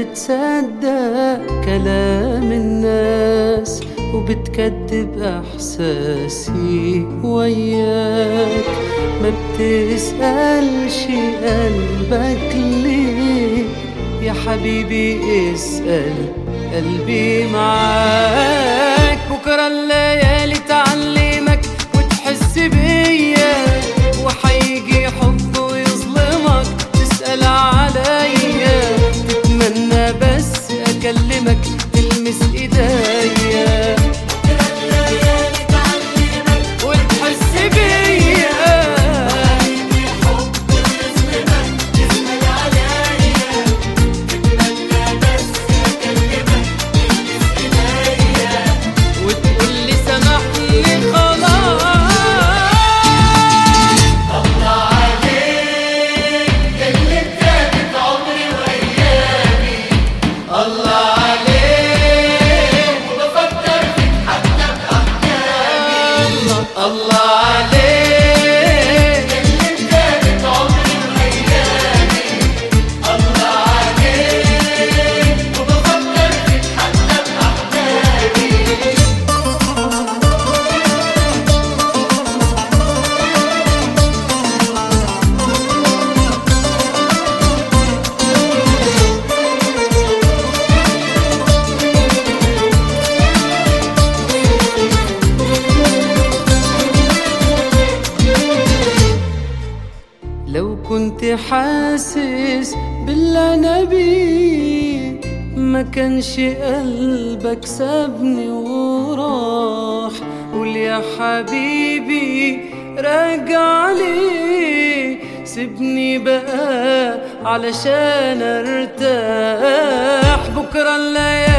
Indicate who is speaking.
Speaker 1: بتصدق كلام الناس وبتكذب احساسي وياك ما بتسألش قلبك ليه يا حبيبي اسأل قلبي معاك بكرة الليالي تعلمك وتحس بيا وحيجي حب ويظلمك تسأل عليا تتمنى بس أكلمك تلمس إيديا وتحس بيا وتقول لي سامحني خلاص الله عليك
Speaker 2: وبفكر فيك حتى بأحلامي
Speaker 1: الله عليك
Speaker 2: كانت عمري وأيامي الله عليك وبفكر فيك حتى بأحلامي
Speaker 1: لو كنت حاسس باللي انا بيه ما كانش قلبك سابني وراح قول يا حبيبي راجع لي سيبني بقى علشان ارتاح بكره الليالي